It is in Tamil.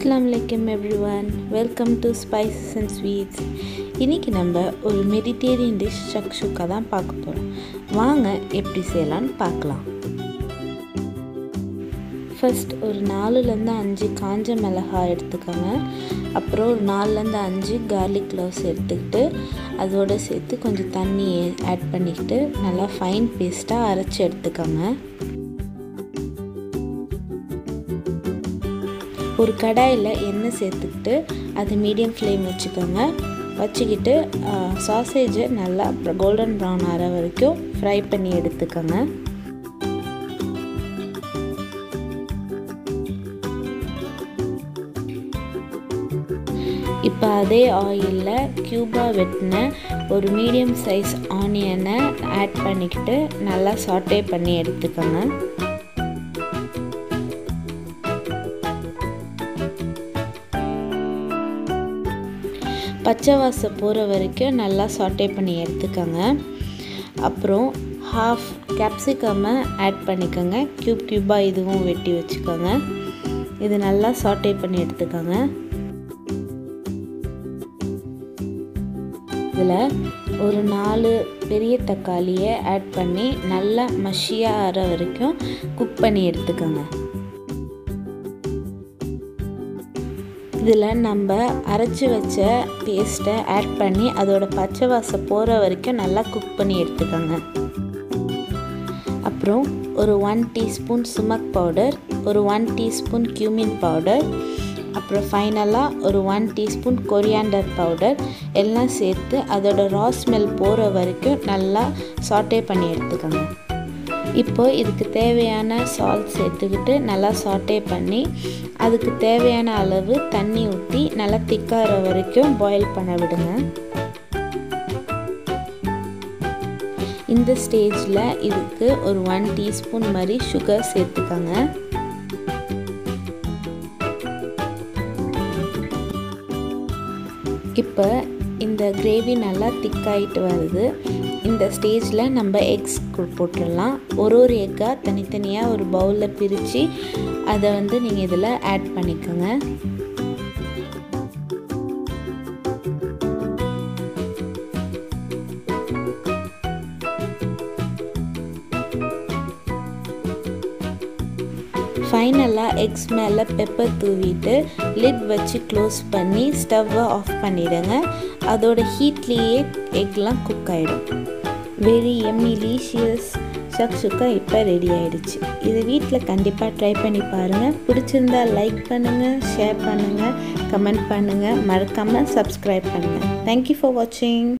அஸ்லாம் வலைக்கம் everyone welcome to spices and sweets இன்றைக்கி நம்ம ஒரு மெடிடேரியன் டிஷ் சக்ஷுக்கா தான் பார்க்க போகிறோம் வாங்க எப்படி செய்யலான்னு பார்க்கலாம் ஃபஸ்ட் ஒரு நாலுலேருந்து அஞ்சு காஞ்ச மிளகாய் எடுத்துக்கோங்க அப்புறம் ஒரு நாலுலேருந்து அஞ்சு கார்லிக் க்ளவ்ஸ் எடுத்துக்கிட்டு அதோடு சேர்த்து கொஞ்சம் தண்ணி ஆட் பண்ணிக்கிட்டு நல்லா ஃபைன் பேஸ்ட்டாக அரைச்சி எடுத்துக்கோங்க ஒரு கடாயில் எண்ணெய் சேர்த்துக்கிட்டு அது மீடியம் ஃப்ளேம் வச்சுக்கோங்க வச்சுக்கிட்டு சாசேஜை நல்லா கோல்டன் ப்ரௌன் ஆகிற வரைக்கும் ஃப்ரை பண்ணி எடுத்துக்கோங்க இப்போ அதே ஆயிலில் க்யூபாக வெட்டின ஒரு மீடியம் சைஸ் ஆனியனை ஆட் பண்ணிக்கிட்டு நல்லா சாட்டே பண்ணி எடுத்துக்கோங்க பச்சை வாசம் போகிற வரைக்கும் நல்லா சாட்டே பண்ணி எடுத்துக்கோங்க அப்புறம் ஹாஃப் கேப்சிகம்மை ஆட் பண்ணிக்கோங்க க்யூப் க்யூபாக இதுவும் வெட்டி வச்சுக்கோங்க இது நல்லா சாட்டே பண்ணி எடுத்துக்கோங்க இதில் ஒரு நாலு பெரிய தக்காளியை ஆட் பண்ணி நல்லா மஷியாக ஆற வரைக்கும் குக் பண்ணி எடுத்துக்கோங்க இதில் நம்ம அரைச்சி வச்ச பேஸ்ட்டை ஆட் பண்ணி அதோட பச்சை வாசம் போகிற வரைக்கும் நல்லா குக் பண்ணி எடுத்துக்கோங்க அப்புறம் ஒரு ஒன் டீஸ்பூன் சுமக் பவுடர் ஒரு ஒன் டீஸ்பூன் கியூமின் பவுடர் அப்புறம் ஃபைனலாக ஒரு ஒன் டீஸ்பூன் கொரியாண்டர் பவுடர் எல்லாம் சேர்த்து அதோட ரா ஸ்மெல் போகிற வரைக்கும் நல்லா சாட்டே பண்ணி எடுத்துக்கோங்க இப்போ இதுக்கு தேவையான சால்ட் சேர்த்துக்கிட்டு நல்லா சாட்டே பண்ணி அதுக்கு தேவையான அளவு தண்ணி ஊற்றி நல்லா திக்காகிற வரைக்கும் பாயில் பண்ண விடுங்க இந்த ஸ்டேஜில் இதுக்கு ஒரு ஒன் டீஸ்பூன் மாதிரி சுகர் சேர்த்துக்கோங்க இப்போ இந்த கிரேவி நல்லா திக்காயிட்டு வருது இந்த ஸ்டேஜில் நம்ம எக்ஸ் போட்டுடலாம் ஒரு ஒரு எக்காக தனித்தனியாக ஒரு பவுலில் பிரித்து அதை வந்து நீங்கள் இதில் ஆட் பண்ணிக்கோங்க ஃபைனலாக எக்ஸ் மேலே பெப்பர் தூவிட்டு லிட் வச்சு க்ளோஸ் பண்ணி ஸ்டவ்வை ஆஃப் பண்ணிவிடுங்க அதோட ஹீட்லேயே எக்லாம் குக் ஆகிடும் வெரி எம்மிலீஷியஸ் சக்ஷுக்கா இப்போ ரெடி ஆகிடுச்சு இது வீட்டில் கண்டிப்பாக ட்ரை பண்ணி பாருங்கள் பிடிச்சிருந்தா லைக் பண்ணுங்கள் ஷேர் பண்ணுங்கள் கமெண்ட் பண்ணுங்கள் மறக்காமல் சப்ஸ்கிரைப் பண்ணுங்கள் தேங்க்யூ ஃபார் வாட்சிங்